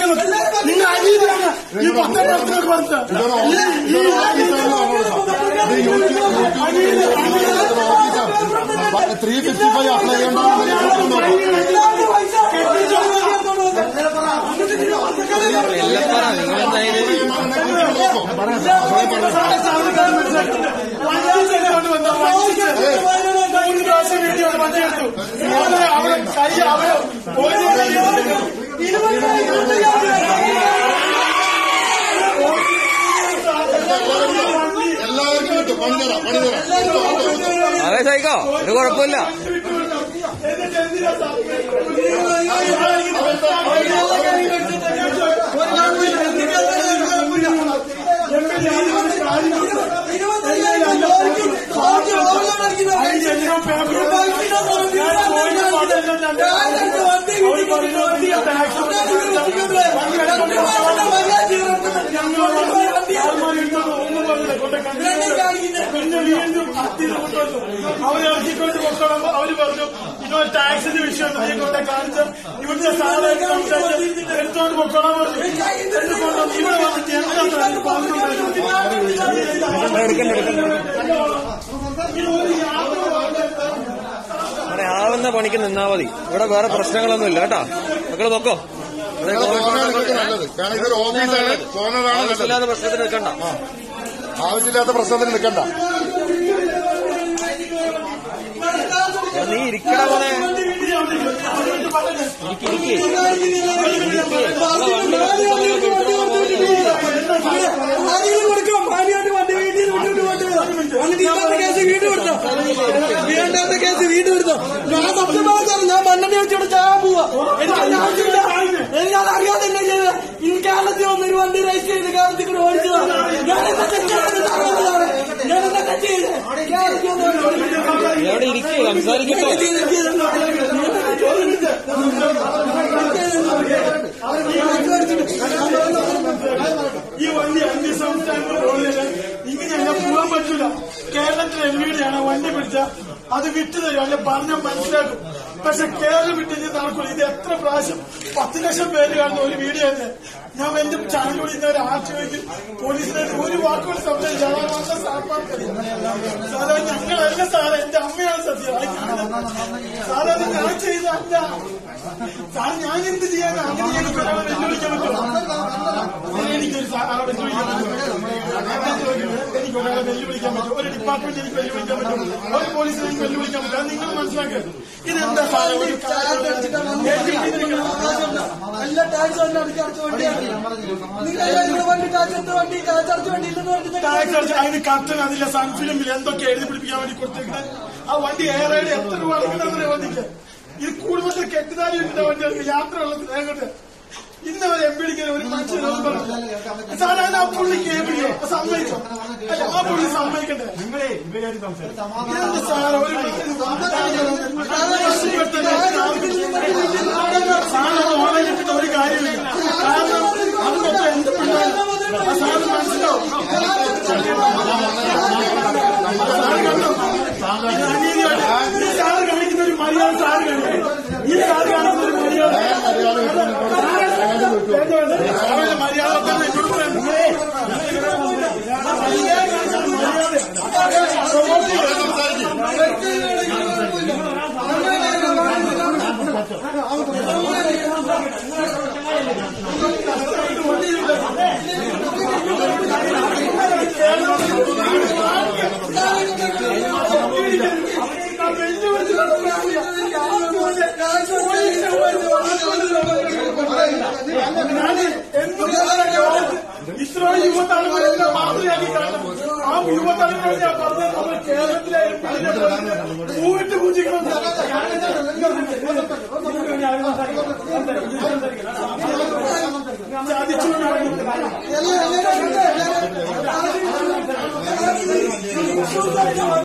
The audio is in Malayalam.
നിങ്ങൾ അനീതിയാണ് ഈ പത്ത് പ്രശ്നങ്ങൾക്ക് പറഞ്ഞത് ഇതൊരു ഓഫീസ് ഇതൊരു ഓഫീസാണ് പറഞ്ഞത് ഇത് യൂട്യൂബ് ഓഫീസാണ് ത്രീ ഫിഫ്റ്റി ഫൈവ് അപ്ലൈ ചെയ്യേണ്ടതാണ് മൂന്ന് പ്രാവശ്യം വീട്ടിൽ വണ്ടി എടുത്തു അവരെ അവരെ കൈ അവരെ എല്ലാവർക്കും കിട്ടും പണിതരാം പണിതരാം അതെ സൈക്കോ ഒരു കുഴപ്പമില്ല പിന്നെ വീണ്ടും അത്തിയിൽ കൊണ്ടുവന്നു അവര് ഇറക്കിക്കൊണ്ട് കൊണ്ടുവരുമ്പോ അവര് പറഞ്ഞു ഇതൊരു ടാക്സിന്റെ വിഷയം ആയിക്കോട്ടെ കാണിച്ച ഇവിടുത്തെ സാധാരണ സംസാരിച്ച് എടുത്തോണ്ട് പൊക്കോളാൻ പറഞ്ഞു എടുത്തുകൊണ്ട് ഇവിടെ വന്നിട്ട് എന്താ പറഞ്ഞു എടുക്കണ്ട എടുക്കണ്ട അവിടെ ആവുന്ന പണിക്ക് നിന്നാ മതി ഇവിടെ വേറെ പ്രശ്നങ്ങളൊന്നും ഇല്ല കേട്ടാ മക്കള് പൊക്കോ ഇവിടെ നിങ്ങളെ പോകുന്നതാണ് നിങ്ങൾക്ക് നല്ലത് കാരണം ഇതൊരു ഓഫീസാണ് പോകുന്നതാണ് നല്ലത് ആവശ്യമില്ലാത്ത പ്രശ്നത്തിന് നിൽക്കണ്ട ആവശ്യമില്ലാത്ത പ്രശ്നത്തിന് നിൽക്കണ്ട എടാ, നീ ഇരിക്കട പോലെ ഇരിക്കിരിക്കേ ആദ്യം കൊടുക്കാം മാനിയായിട്ട് വണ്ടി വീട്ടിൽ വിട്ടിട്ട് കൊണ്ടുവരാം എന്നിട്ട് ഇല്ലാത്ത കേസ് വീണ്ടും എടുത്തോ വേണ്ടാത്ത കേസ് വീണ്ടും എടുത്തോ ഞാൻ സത്യമായി സാർ ഞാൻ മണ്ണെണ്ണ വെച്ചോട് ചാകാൻ പോവാ എനിക്ക് അതിന്റെ ആവശ്യമില്ല എനിക്കത് അറിയാതെ എന്നെ ചെയ്ത് ഈ കേരളത്തിൽ വന്ന് ഒരു വണ്ടി രജിസ്റ്റർ ചെയ്ത് കേരളത്തിൽ കൂടെ ഓടിച്ചതാ ഞാൻ എന്താ തെറ്റാണ് സാറേ ഞാൻ എന്താ തെറ്റ് ചെയ്ത് കേരളത്തിൽ വന്ന് ഒരു വണ്ടി എവിടെ ഇരിക്കേ സംസാരിക്കട്ടെ ഈ വണ്ടി അന്യ സംസ്ഥാനത്ത് പോകുന്നില്ല ഇങ്ങനെയല്ല പോകാൻ പറ്റൂല കേരളത്തിലെ എം ഡിയാണ് വണ്ടി പിടിച്ച അത് വിട്ടു തരും അല്ലെ പറഞ്ഞാൽ മനസ്സിലാക്കും പക്ഷെ കേരളം വിട്ടിട്ട് നടക്കൂല ഇത് എത്ര പ്രാവശ്യം പത്ത് ലക്ഷം പേര് കാണുന്ന ഒരു വീഡിയോ തന്നെ ഞാൻ എന്റെ ചാനലിലൂടെ ഇന്ന് ഒരു ആർട്ടിയോയ്ക്ക് പോലീസിനെ ഒരു വാക്കുകൾ സംസാരിച്ചാൽ സാർമാർക്കറിയാം സാറേ ഞങ്ങളല്ല സാറേ എന്റെ അമ്മയാണ് സത്യം അത് കാണുന്നത്. സാറേ അത് ഞാൻ ചെയ്ത അല്ല സാർ ഞാൻ എന്ത് ചെയ്യാൻ അങ്ങനെ എനിക്ക് ഒരാളെ വെല്ലുവിളിക്കാൻ പറ്റുമോ എനിക്കൊരു സാറെ വെല്ലുവിളിക്കാൻ പറ്റുമോ എനിക്ക് ഒരാളെ വെല്ലുവിളിക്കാൻ പറ്റും ഒരു ഡിപ്പാർട്ട്മെന്റ് എനിക്ക് വെല്ലുവിളിക്കാൻ പറ്റും ഒരു പോലീസിനെ എനിക്ക് വെല്ലുവിളിക്കാൻ പറ്റും അത് നിങ്ങൾ മനസ്സിലാക്കുക ഇതെന്താ സാറേ ഒരു എല്ലാ ടാക്സ് വണ്ടി അടിച്ച് അടച്ച വണ്ടിയാണ് നിങ്ങൾ ഇവിടെ വണ്ടി ടാക്സ് എടുത്ത വണ്ടി ടാക്സ് അടച്ച വണ്ടി ഇല്ലെന്ന് പറഞ്ഞിട്ട് ടാക്സ് അടിച്ച് അതിന് കത്തൻ അതില്ല സൺഫിലിമിൽ എന്തൊക്കെ എഴുതി പിടിപ്പിക്കാൻ വേണ്ടി കൊടുത്തേക്കുന്നത് ആ വണ്ടി ഏറെയുടെ എത്ര രൂപ അടക്കണമെന്നറിയാം വണ്ടിക്ക് ഇത് കുടുംബത്തിൽ കെട്ടുതാലി ഇട്ടിട്ട് വണ്ടികൾക്ക് യാത്ര ഉള്ളത് അങ്ങോട്ട് ഇന്ന് വരെ എം പിടിക്കാൻ ഒരു മനുഷ്യനൊന്നും പറഞ്ഞു സാധാരണ ആ പുള്ളിക്ക് എം പിടിയോ സമ്മതിച്ചോ അല്ല ആ പുള്ളി സമ്മതിക്കണ്ടേ നിങ്ങളെ ഇവരായിട്ട് സംസാരിക്കും സാർ ഒരു സാറിന് ഓൺലൈൻ ഇട്ടിട്ട് ഒരു കാര്യമില്ല കാരണം അതിനൊക്കെ എന്ത് പിള്ളേർ ആ സാറിന് മനസ്സിലാവും സാറ് കണ്ടോ? ഇത് അനീതിയാണ്. ഈ സാറ് കാണിക്കുന്ന ഒരു മര്യാദ സാറ് കാണിക്കും ഈ സാറ് കാണിക്കുന്ന ഒരു മര്യാദ സാറേ, മര്യാദ തന്നെ എന്നോട് പറയണം. ഇത്ര യുവതലമുറ മാതൃകയാക്കി കാണണം ആ യുവതലമുറ ഞാൻ പറഞ്ഞത് നമ്മുടെ കേരളത്തിലെ പൂവിട്ട് പൂജിക്കണം ചതിച്ചു